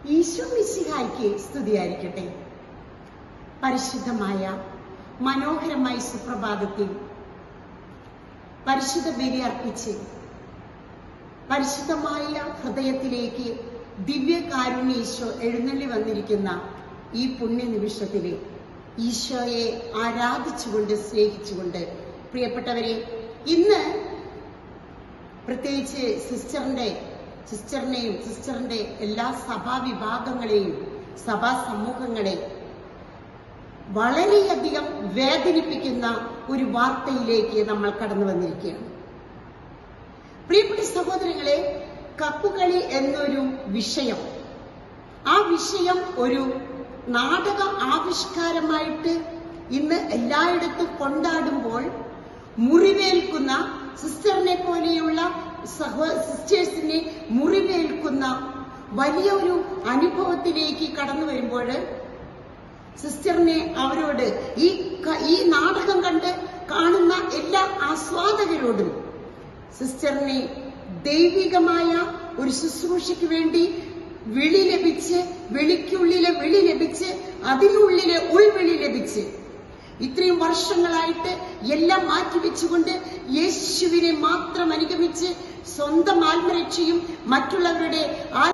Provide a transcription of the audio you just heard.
ഈശോ മിശിഹായ്ക്ക് സ്തുതിയായിരിക്കട്ടെ പരിശുദ്ധമായ മനോഹരമായ സുപ്രഭാതത്തിൽ പരിശുദ്ധ ബലി അർപ്പിച്ച് പരിശുദ്ധമായ ഹൃദയത്തിലേക്ക് ദിവ്യകാരുണ്യ ഈശോ എഴുന്നള്ളി വന്നിരിക്കുന്ന ഈ പുണ്യ നിമിഷത്തില് ഈശോയെ ആരാധിച്ചുകൊണ്ട് സ്നേഹിച്ചുകൊണ്ട് പ്രിയപ്പെട്ടവരെ ഇന്ന് പ്രത്യേകിച്ച് സിസ്റ്ററിന്റെ സിസ്റ്ററിനെയും സിസ്റ്ററിന്റെ എല്ലാ സഭാ വിഭാഗങ്ങളെയും സഭാ സമൂഹങ്ങളെ വളരെയധികം വേദനിപ്പിക്കുന്ന ഒരു വാർത്തയിലേക്ക് നമ്മൾ കടന്നു വന്നിരിക്കുകയാണ് പ്രിയപ്പെട്ട സഹോദരങ്ങളെ കക്കുകളി എന്നൊരു വിഷയം ആ വിഷയം ഒരു നാടക ആവിഷ്കാരമായിട്ട് ഇന്ന് എല്ലായിടത്തും കൊണ്ടാടുമ്പോൾ മുറിവേൽക്കുന്ന സിസ്റ്ററിനെ പോലെയുള്ള സഹോ സിസ്റ്റേഴ്സിനെ മുറിവേൽക്കുന്ന വലിയ ഒരു അനുഭവത്തിലേക്ക് കടന്നു വരുമ്പോൾ സിസ്റ്ററിനെ അവരോട് ഈ ക- ഈ നാടകം കണ്ട് കാണുന്ന എല്ലാ ആസ്വാദകരോടും സിസ്റ്ററിനെ ദൈവികമായ ഒരു ശുശ്രൂഷയ്ക്ക് വേണ്ടി വിളി ലഭിച്ച് വെളിക്കുള്ളിലെ വിളി ലഭിച്ച് അതിനുള്ളിലെ ഉൾവിളി ലഭിച്ച് ഇത്രയും വർഷങ്ങളായിട്ട് എല്ലാം മാറ്റിവെച്ചുകൊണ്ട് യേശുവിനെ മാത്രം അനുഗമിച്ച് സ്വന്തം ആത്മരക്ഷയും മറ്റുള്ളവരുടെ ആ